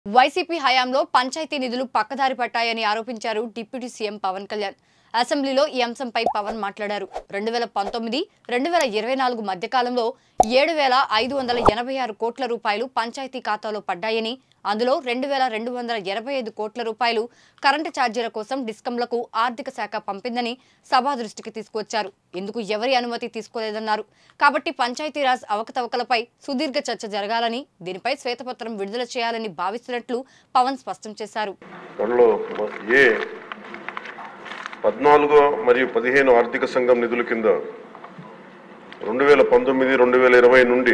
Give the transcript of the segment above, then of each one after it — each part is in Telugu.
వైసీపీ హయాంలో పంచాయతీ నిధులు పక్కదారి పట్టాయని ఆరోపించారు డిప్యూటీ సీఎం పవన్ కళ్యాణ్ అసెంబ్లీలో ఈ అంశంపై పవన్ మాట్లాడారు రెండు వేల పంతొమ్మిది రెండు వేల ఇరవై నాలుగు మధ్యకాలంలో ఏడు వేల ఐదు వందల ఎనభై ఆరు కోట్ల రూపాయలు పంచాయతీ ఖాతాలో పడ్డాయని అందులో రెండు వేల రెండు వందల ఎనభై ఐదు కోట్ల రూపాయలు కరెంటు ఛార్జీల కోసం డిస్కంలకు ఆర్థిక శాఖ పంపిందని సభా దృష్టికి తీసుకువచ్చారు ఇందుకు ఎవరి అనుమతి తీసుకోలేదన్నారు కాబట్టి పంచాయతీరాజ్ అవకతవకలపై సుదీర్ఘ చర్చ జరగాలని దీనిపై శ్వేతపత్రం విడుదల చేయాలని భావిస్తున్నట్లు పవన్ స్పష్టం చేశారు త్వరలో ఏ పద్నాలుగో మరియు పదిహేను ఆర్థిక సంఘం నిధుల కింద రెండు వేల పంతొమ్మిది రెండు వేల ఇరవై నుండి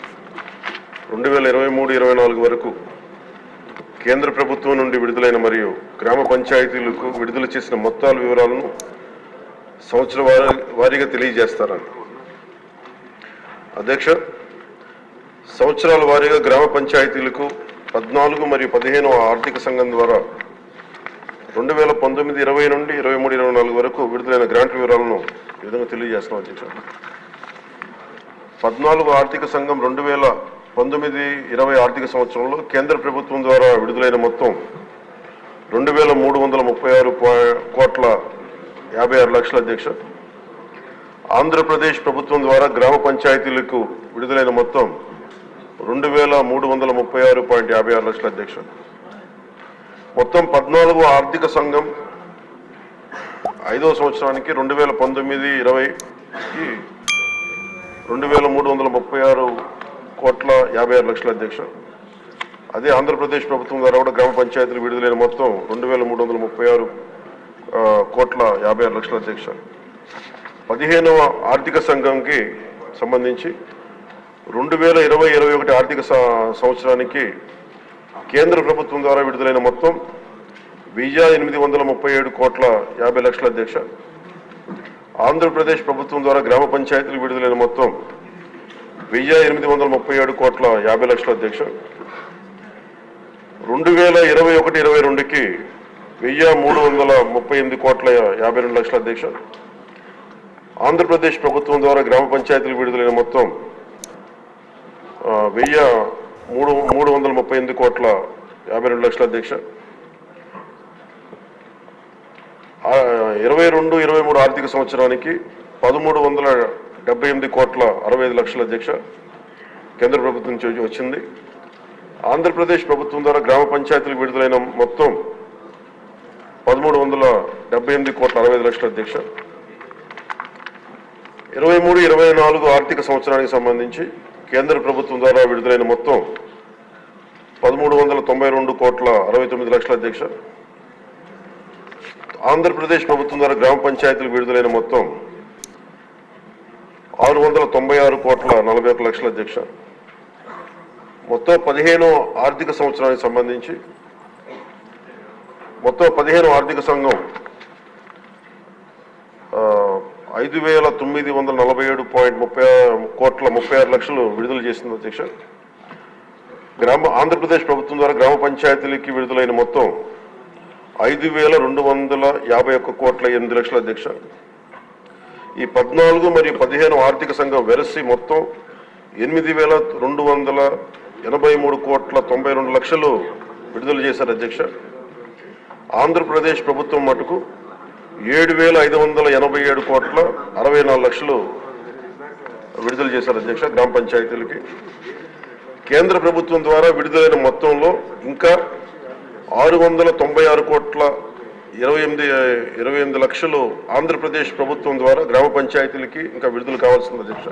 రెండు వేల ఇరవై మూడు ఇరవై నాలుగు వరకు కేంద్ర ప్రభుత్వం నుండి విడుదలైన మరియు గ్రామ పంచాయతీలకు విడుదల చేసిన మొత్తాల వివరాలను సంవత్సర వారి- వారీగా తెలియజేస్తారని అధ్యక్ష సంవత్సరాల వారీగా గ్రామ పంచాయతీలకు పద్నాలుగు మరియు పదిహేను ఆర్థిక సంఘం ద్వారా రెండు వేల పంతొమ్మిది ఇరవై నుండి ఇరవై మూడు ఇరవై నాలుగు వరకు విడుదలైన గ్రాంట్ వివరాలను ఈ విధంగా తెలియజేస్తున్నాం అధ్యక్ష పద్నాలుగు ఆర్థిక సంఘం రెండు వేల పంతొమ్మిది ఇరవై ఆర్థిక సంవత్సరంలో కేంద్ర ప్రభుత్వం ద్వారా విడుదలైన మొత్తం రెండు వేల మూడు వందల ముప్పై ఆరు పా- కోట్ల యాభై ఆరు లక్షల అధ్యక్ష ఆంధ్రప్రదేశ్ ప్రభుత్వం ద్వారా గ్రామ పంచాయతీలకు విడుదలైన మొత్తం రెండు వేల మూడు వందల ముప్పై ఆరు పాయింట్ యాభై ఆరు లక్షల అధ్యక్ష మొత్తం పద్నాలుగు ఆర్థిక సంఘం ఐదో సంవత్సరానికి రెండు వేల పంతొమ్మిది ఇరవైకి రెండు వేల మూడు వందల ముప్పై ఆరు కోట్ల యాభై ఆరు లక్షల అధ్యక్ష అదే ఆంధ్రప్రదేశ్ ప్రభుత్వం ద్వారా కూడా గ్రామ పంచాయతీలు విడుదలైన మొత్తం రెండు వేల మూడు వందల ముప్పై ఆరు ఆ, కోట్ల యాభై ఆరు లక్షల అధ్యక్ష పదిహేనవ ఆర్థిక సంఘంకి సంబంధించి రెండు వేల ఇరవై ఇరవై ఒకటి ఆర్థిక స- సంవత్సరానికి కేంద్ర ప్రభుత్వం ద్వారా విడుదలైన మొత్తం వెయ్యి ఎనిమిది వందల ముప్పై ఏడు కోట్ల యాభై లక్షల అధ్యక్ష ఆంధ్రప్రదేశ్ ప్రభుత్వం ద్వారా గ్రామ పంచాయతీలు విడుదలైన మొత్తం వెయ్యి ఎనిమిది వందల ముప్పై ఏడు కోట్ల యాభై లక్షల అధ్యక్ష రెండు వేల ఇరవై ఒకటి ఇరవై రెండుకి వెయ్యి మూడు వందల ముప్పై ఎనిమిది కోట్ల యాభై రెండు లక్షల అధ్యక్ష ఆంధ్రప్రదేశ్ ప్రభుత్వం ద్వారా గ్రామ పంచాయతీలు విడుదలైన మొత్తం ఆ, వెయ్యి మూడు మూడు వందల ముప్పై ఎనిమిది కోట్ల యాభై రెండు లక్షల అధ్యక్ష ఆ, ఇరవై రెండు ఇరవై మూడు ఆర్థిక సంవత్సరానికి పదమూడు వందల డెబ్బై ఎనిమిది కోట్ల అరవై ఐదు లక్షల అధ్యక్ష కేంద్ర ప్రభుత్వం నుంచి వచ్చింది ఆంధ్రప్రదేశ్ ప్రభుత్వం ద్వారా గ్రామ పంచాయతీలకు విడుదలైన మొత్తం పదమూడు వందల డెబ్బై ఎనిమిది కోట్ల అరవై ఐదు లక్షల అధ్యక్ష ఇరవై మూడు ఇరవై నాలుగు ఆర్థిక సంవత్సరానికి సంబంధించి కేంద్ర ప్రభుత్వం ద్వారా విడుదలైన మొత్తం పదమూడు వందల తొంభై రెండు కోట్ల అరవై తొమ్మిది లక్షల అధ్యక్ష ఆంధ్రప్రదేశ్ ప్రభుత్వం ద్వారా గ్రామ పంచాయతీలకు విడుదలైన మొత్తం ఆరు వందల తొంభై ఆరు కోట్ల నలభై ఒక లక్షల అధ్యక్ష మొత్తం పదిహేను ఆర్థిక సంవత్సరానికి సంబంధించి మొత్తం పదిహేను ఆర్థిక సంఘం ఆ, ఐదు వేల తొమ్మిది వందల నలభై ఏడు పాయింట్ ముప్పై కోట్ల ముప్పై ఆరు లక్షలు విడుదల చేసింది అధ్యక్ష గ్రామ ఆంధ్రప్రదేశ్ ప్రభుత్వం ద్వారా గ్రామ పంచాయతీలకి విడుదలైన మొత్తం ఐదు వేల రెండు వందల యాభై ఒక్క కోట్ల ఎనిమిది లక్షల అధ్యక్ష ఈ పద్నాలుగు మరియు పదిహేను ఆర్థిక సంఘం వెరసి మొత్తం ఎనిమిది వేల రెండు వందల ఎనభై మూడు కోట్ల తొంభై రెండు లక్షలు విడుదల చేశారు అధ్యక్ష ఆంధ్రప్రదేశ్ ప్రభుత్వం మటుకు ఏడు వేల ఐదు వందల ఎనభై ఏడు కోట్ల అరవై నాలుగు లక్షలు విడుదల చేశారు అధ్యక్ష గ్రామ పంచాయతీలకి కేంద్ర ప్రభుత్వం ద్వారా విడుదలైన మొత్తంలో ఇంకా ఆరు వందల తొంభై ఆరు కోట్ల ఇరవై ఎనిమిది ఇరవై ఎనిమిది లక్షలు ఆంధ్రప్రదేశ్ ప్రభుత్వం ద్వారా గ్రామ పంచాయతీలకి ఇంకా విడుదల కావాల్సింది అధ్యక్ష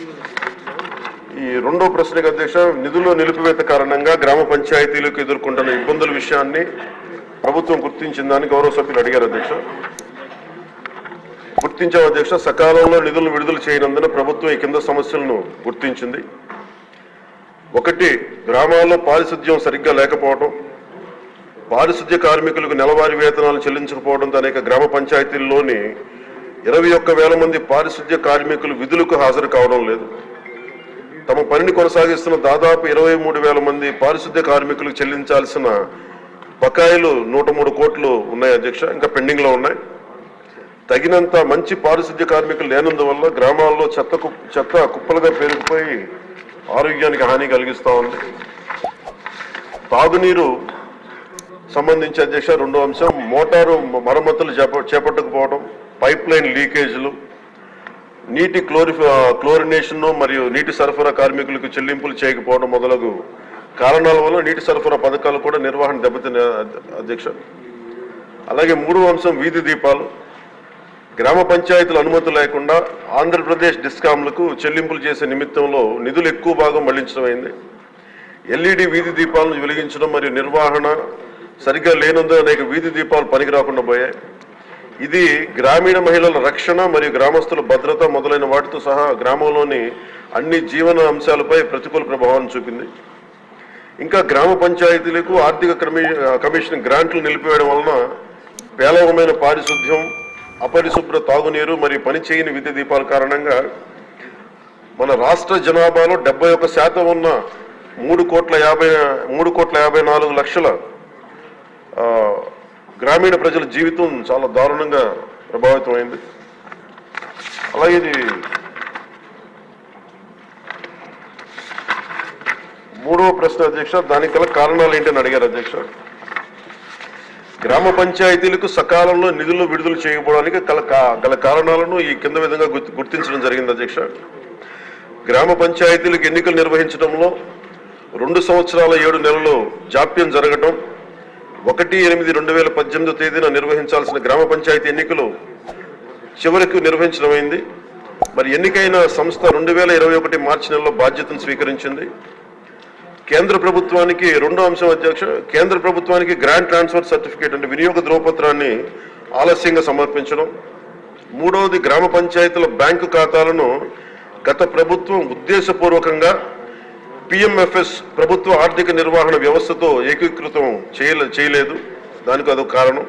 ఈ రెండో ప్రశ్నకు అధ్యక్ష నిధుల నిలిపివేత కారణంగా గ్రామ పంచాయతీలకు ఎదుర్కొంటున్న ఇబ్బందుల విషయాన్ని ప్రభుత్వం గుర్తించిందని గౌరవ సభ్యులు అడిగారు అధ్యక్ష గుర్తించాం అధ్యక్ష సకాలంలో నిధులను విడుదల చేయనందున ప్రభుత్వం ఈ కింద సమస్యలను గుర్తించింది ఒకటి గ్రామాల్లో పారిశుద్ధ్యం సరిగ్గా లేకపోవడం పారిశుద్ధ్య కార్మికులకు నెలవారీ వేతనాలు చెల్లించకపోవడంతో అనేక గ్రామ పంచాయతీల్లోని ఇరవై ఒక్క వేల మంది పారిశుద్ధ్య కార్మికులు విధులకు హాజరు కావడం లేదు తమ పనిని కొనసాగిస్తున్న దాదాపు ఇరవై మూడు వేల మంది పారిశుద్ధ్య కార్మికులకు చెల్లించాల్సిన బకాయిలు నూట మూడు కోట్లు ఉన్నాయి అధ్యక్ష ఇంకా పెండింగ్లో ఉన్నాయి తగినంత మంచి పారిశుద్ధ్య కార్మికులు లేనందువల్ల గ్రామాల్లో చెత్త కు- చెత్త కుప్పలుగా పెరిగిపోయి ఆరోగ్యానికి హాని కలిగిస్తూ ఉంది తాగునీరు సంబంధించి అధ్యక్ష రెండో అంశం మోటారు మరమ్మతులు చేప చేపట్టకపోవడం పైప్ లైన్ లీకేజీలు నీటి క్లోరి క్లోరినేషన్ మరియు నీటి సరఫరా కార్మికులకు చెల్లింపులు చేయకపోవడం మొదలగు కారణాల వల్ల నీటి సరఫరా పథకాలు కూడా నిర్వహణ దెబ్బతిన అధ్యక్ష అలాగే మూడవ అంశం వీధి దీపాలు గ్రామ పంచాయతీల అనుమతి లేకుండా ఆంధ్రప్రదేశ్ డిస్కాంలకు చెల్లింపులు చేసే నిమిత్తంలో నిధులు ఎక్కువ భాగం మళ్లించడం అయింది ఎల్ఈడి వీధి దీపాలను వెలిగించడం మరియు నిర్వహణ సరిగ్గా లేనందున అనేక వీధి దీపాలు పనికి రాకుండా పోయాయి ఇది గ్రామీణ మహిళల రక్షణ మరియు గ్రామస్తుల భద్రత మొదలైన వాటితో సహా గ్రామంలోని అన్ని జీవన అంశాలపై ప్రతికూల ప్రభావాన్ని చూపింది ఇంకా గ్రామ పంచాయతీలకు ఆర్థిక కమి కమిషన్ గ్రాంట్లు నిలిపివేయడం వలన పేలవమైన పారిశుద్ధ్యం అపరిశుభ్ర తాగునీరు మరియు పనిచేయని విద్యుత్ దీపాల కారణంగా మన రాష్ట్ర జనాభాలో డెబ్బై ఒక్క శాతం ఉన్న మూడు కోట్ల యాభై మూడు కోట్ల యాభై నాలుగు లక్షల ఆ, గ్రామీణ ప్రజల జీవితం చాలా దారుణంగా ప్రభావితమైంది అలాగే ఇది మూడవ ప్రశ్న అధ్యక్ష దానికి గల కారణాలు ఏంటని అడిగారు అధ్యక్ష గ్రామ పంచాయతీలకు సకాలంలో నిధులు విడుదల చేయకపోవడానికి గల కా- గల కారణాలను ఈ కింద విధంగా గుర్తు- గుర్తించడం జరిగింది అధ్యక్ష గ్రామ పంచాయతీలకు ఎన్నికలు నిర్వహించడంలో రెండు సంవత్సరాల ఏడు నెలలు జాప్యం జరగడం ఒకటి ఎనిమిది రెండు వేల పద్దెనిమిదో తేదీన నిర్వహించాల్సిన గ్రామ పంచాయతీ ఎన్నికలు చివరికి నిర్వహించడమైంది మరి ఎన్నికైన సంస్థ రెండు వేల ఇరవై ఒకటి మార్చి నెలలో బాధ్యతను స్వీకరించింది కేంద్ర ప్రభుత్వానికి రెండో అంశం అధ్యక్ష కేంద్ర ప్రభుత్వానికి గ్రాంట్ ట్రాన్స్ఫర్ సర్టిఫికేట్ అంటే వినియోగ ధ్రువపత్రాన్ని ఆలస్యంగా సమర్పించడం మూడవది గ్రామ పంచాయతీల బ్యాంకు ఖాతాలను గత ప్రభుత్వం ఉద్దేశపూర్వకంగా పిఎంఎఫ్ఎస్ ప్రభుత్వ ఆర్థిక నిర్వహణ వ్యవస్థతో ఏకీకృతం చేయలే చేయలేదు దానికి అదొక కారణం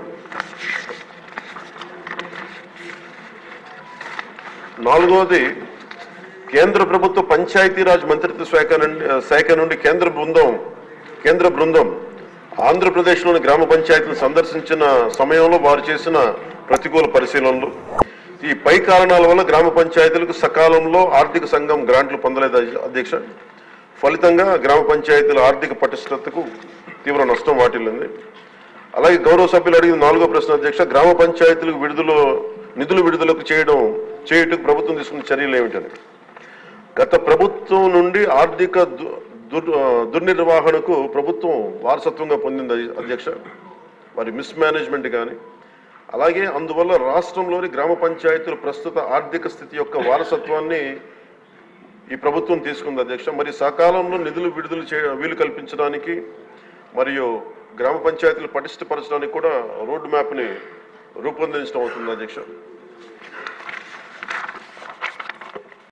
నాలుగవది కేంద్ర ప్రభుత్వ పంచాయతీరాజ్ మంత్రిత్వ శాఖ నుండి శాఖ నుండి కేంద్ర బృందం కేంద్ర బృందం ఆంధ్రప్రదేశ్లోని గ్రామ పంచాయతీలను సందర్శించిన సమయంలో వారు చేసిన ప్రతికూల పరిశీలనలు ఈ పై కారణాల వల్ల గ్రామ పంచాయతీలకు సకాలంలో ఆర్థిక సంఘం గ్రాంట్లు పొందలేదు అధ్య- అధ్యక్ష ఫలితంగా గ్రామ పంచాయతీల ఆర్థిక పటిష్టతకు తీవ్ర నష్టం వాటిల్లింది అలాగే గౌరవ సభ్యులు అడిగిన నాలుగో ప్రశ్న అధ్యక్ష గ్రామ పంచాయతీలకు విడుదల నిధులు విడుదలకు చేయడం చేయుటకు ప్రభుత్వం తీసుకున్న చర్యలు ఏమిటని గత ప్రభుత్వం నుండి ఆర్థిక దు- దుర్ ఆ, దుర్నిర్వహణకు ప్రభుత్వం వారసత్వంగా పొందింది అధ్య- అధ్యక్ష మరి మిస్ మేనేజ్మెంట్ కానీ అలాగే అందువల్ల రాష్ట్రంలోని గ్రామ పంచాయతీల ప్రస్తుత ఆర్థిక స్థితి యొక్క వారసత్వాన్ని ఈ ప్రభుత్వం తీసుకుంది అధ్యక్ష మరి సకాలంలో నిధులు విడుదల చే వీలు కల్పించడానికి మరియు గ్రామ పంచాయతీలు పటిష్టపరచడానికి కూడా రోడ్ మ్యాప్ని రూపొందించడం అవుతుంది అధ్యక్ష